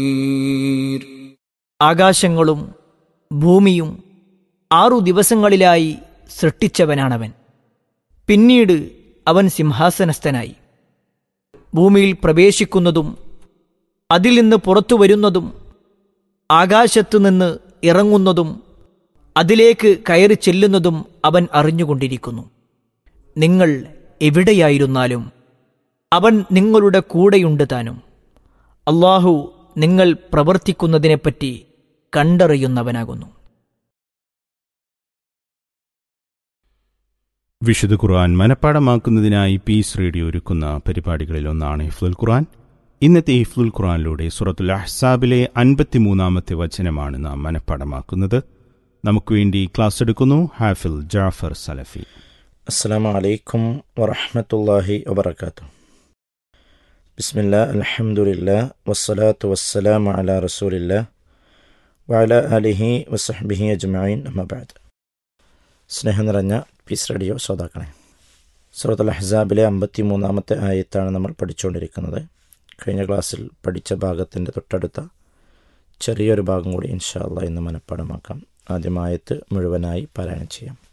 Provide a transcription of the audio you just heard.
ആകാശങ്ങളും ഭൂമിയും ആറു ദിവസങ്ങളിലായി സൃഷ്ടിച്ചവനാണവൻ പിന്നീട് അവൻ സിംഹാസനസ്ഥനായി ഭൂമിയിൽ പ്രവേശിക്കുന്നതും അതിൽ നിന്ന് പുറത്തു വരുന്നതും ആകാശത്തു നിന്ന് ഇറങ്ങുന്നതും അതിലേക്ക് കയറി ചെല്ലുന്നതും അവൻ അറിഞ്ഞുകൊണ്ടിരിക്കുന്നു നിങ്ങൾ എവിടെയായിരുന്നാലും അവൻ നിങ്ങളുടെ കൂടെയുണ്ട് താനും അള്ളാഹു നിങ്ങൾ പ്രവർത്തിക്കുന്നതിനെപ്പറ്റി കണ്ടറിയുന്നവനാകുന്നു വിശുദ്ധ ഖുർആൻ മനഃപ്പാടമാക്കുന്നതിനായി പീസ് റേഡിയോ ഒരുക്കുന്ന പരിപാടികളിലൊന്നാണ് ഹിഫ്ലുൽ ഖുർആൻ ഇന്നത്തെ ഹിഫ്ലുൽ ഖുർആനിലൂടെ സൂറത്തുൽ അഹ്സാബിലെ അൻപത്തിമൂന്നാമത്തെ വചനമാണ് നാം മനഃപ്പാടമാക്കുന്നത് നമുക്ക് വേണ്ടി ക്ലാസ് എടുക്കുന്നു ഹാഫിൽ ജാഫർ സലഫി السلام عليكم ورحمة الله وبركاته بسم الله الحمد لله والصلاة والسلام على رسول الله وعلى آله وصحبه أجمعين أما بعد സ്നേഹം നിറഞ്ഞ പീസ് റേഡിയോ ശ്രോതാക്കളെ സൂറത്തുൽ അഹ്സാബിലെ അമ്പത്തി മൂന്നാമത്തെ ആയത്താണ് നമ്മൾ പഠിച്ചുകൊണ്ടിരിക്കുന്നത് കഴിഞ്ഞ ക്ലാസ്സിൽ പഠിച്ച ഭാഗത്തിൻ്റെ തൊട്ടടുത്ത ചെറിയൊരു ഭാഗം കൂടി ഇൻഷാ അള്ളാഹ് ഇന്ന് മനഃപ്പാടമാക്കാം ആദ്യം ആയത്ത് മുഴുവനായി പാരായണം ചെയ്യാം